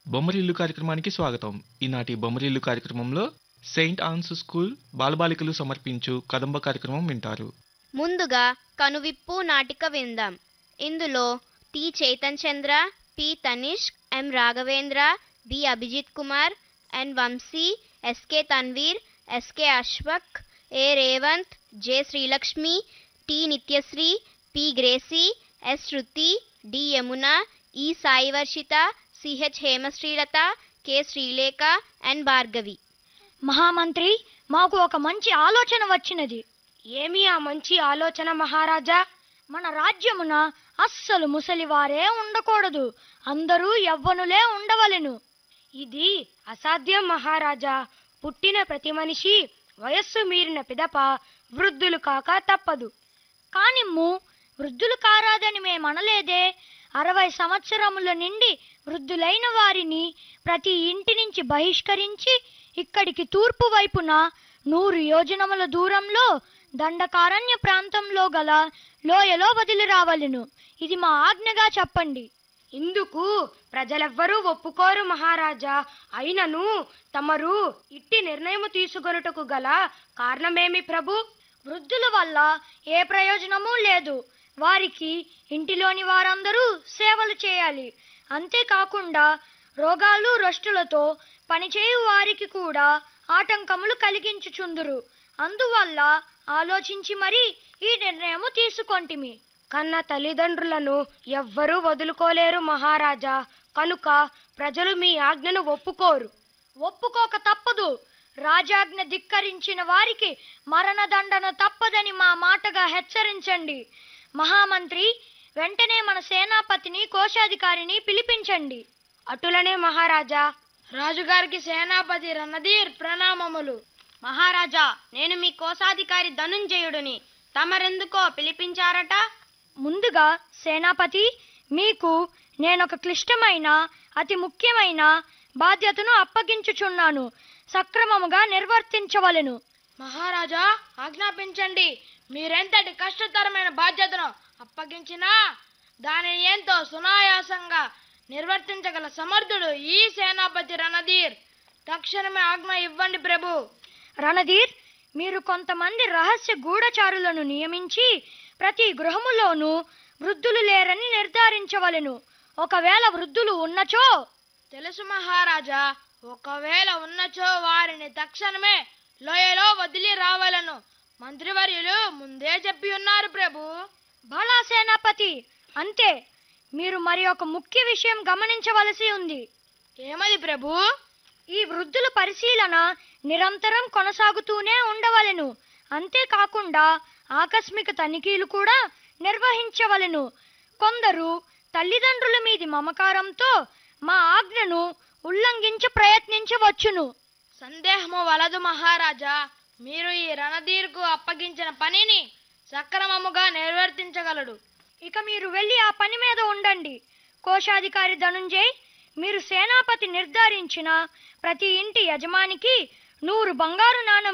బొమ్మరిల్లు కార్యక్రమానికి స్వాగతం ఈనాటి బొమ్మరిల్లు కార్యక్రమంలో సెయింట్ ఆన్స్ స్కూల్ బాలబాలికలు సమర్పించు కదంబ కార్యక్రమం వింటారు ముందుగా కనువిప్పు నాటిక విందాం ఇందులో T Chaitan Chandra P Tanishk M Raghavendra B Abhijit Kumar N Vamsi SK Tanveer SK Ashwak A Revanth J Srilakshmi T Nityasri P Gracy S Shruti D Yamuna E Sai Varshitha CH Hemasrilatha K Srilekha N Bhargavi మహామంత్రి మాకు ఒక మంచి ఆలోచన వచ్చినది ఏమి ఆ మంచి ఆలోచన మహారాజా మన రాజ్యమున అస్సలు ముసలివారే ఉండకూడదు అందరూ యవ్వనులే ఉండవలెను ఇది అసాధ్యం మహారాజా పుట్టిన ప్రతి మనిషి వయస్సు మీరిన పిదప వృద్ధులు కాక తప్పదు కానిమ్ము వృద్ధులు కారాదని మేమనలేదే అరవై సంవత్సరముల నుండి వృద్ధులైన వారిని ప్రతి ఇంటి నుంచి బహిష్కరించి ఇక్కడికి తూర్పు వైపున నూరు యోజనముల దూరంలో దండకారణ్య ప్రాంతంలో గల లోయలో వదిలి రావలెను ఇది మా ఆజ్ఞగా చెప్పండి ఇందుకు ప్రజలెవ్వరూ ఒప్పుకోరు మహారాజా అయినను తమరు ఇట్టి నిర్ణయం తీసుకొనుటకు గల కారణమేమి ప్రభు వృద్ధుల వల్ల ఏ ప్రయోజనమూ లేదు వారికి ఇంటిలోని వారందరూ సేవలు చేయాలి అంతేకాకుండా రోగాలు రొస్టులతో పనిచేయు వారికి కూడా ఆటంకములు కలిగించుచుందురు అందువల్ల ఆలోచించి మరి ఈ నిర్ణయము తీసుకొంటిమి కన్న తల్లిదండ్రులను ఎవ్వరూ వదులుకోలేరు మహారాజా కనుక ప్రజలు మీ ఆజ్ఞను ఒప్పుకోరు ఒప్పుకోక తప్పదు రాజాజ్ఞ ధిక్కరించిన వారికి మరణదండన తప్పదని మా మాటగా హెచ్చరించండి మహామంత్రి వెంటనే మన సేనాపతిని కోశాధికారిని పిలిపించండి అటులనే మహారాజా రాజుగారికి సేనాపతి రణధీర్ ప్రణామములు మహారాజా నేను మీ కోశాధికారి ధనుంజయుడిని తమరెందుకో పిలిపించారట ముందుగా సేనాపతి మీకు నేనొక క్లిష్టమైన అతి ముఖ్యమైన బాధ్యతను అప్పగించుచున్నాను సక్రమముగా నిర్వర్తించవలెను మహారాజా ఆజ్ఞాపించండి మీరెంతటి కష్టతరమైన బాధ్యతను అప్పగించినా దానిని ఎంతో సునాయాసంగా నిర్వర్తించగల సమర్థుడు ఈ సేనాపతి రణధీర్ తక్షణమే ఆజ్ఞ ఇవ్వండి ప్రభు రణధీర్ మీరు కొంతమంది రహస్య గూఢచారులను నియమించి ప్రతి గృహములోనూ వృద్ధులు లేరని నిర్ధారించవలెను ఒకవేళ వృద్ధులు ఉన్నచో తెలుసు మహారాజా ఒకవేళ ఉన్నచో వారిని తక్షణమే లోయలో వదిలి రావాలను మంత్రివర్యులు ముందే చెప్పి ఉన్నారు ప్రభు భలా సేనాపతి అంతే మీరు మరి ఒక ముఖ్య విషయం గమనించవలసి ఉంది ఏమది ప్రభు ఈ వృద్ధుల పరిశీలన నిరంతరం కొనసాగుతూనే ఉండవలెను అంతేకాకుండా ఆకస్మిక తనిఖీలు కూడా నిర్వహించవలెను కొందరు తల్లిదండ్రుల మీది మమకారంతో మా ఆజ్ఞను ఉల్లంఘించ ప్రయత్నించవచ్చును సందేహము వలదు మహారాజా మీరు ఈ రణధీర్కు అప్పగించిన పనిని సక్రమముగా నిర్వర్తించగలడు ఇక మీరు వెళ్ళి ఆ పని మీద ఉండండి కోశాధికారి ధనుంజయ్ మీరు సేనాపతి నిర్ధారించిన ప్రతి ఇంటి యజమానికి నూరు బంగారు నాణం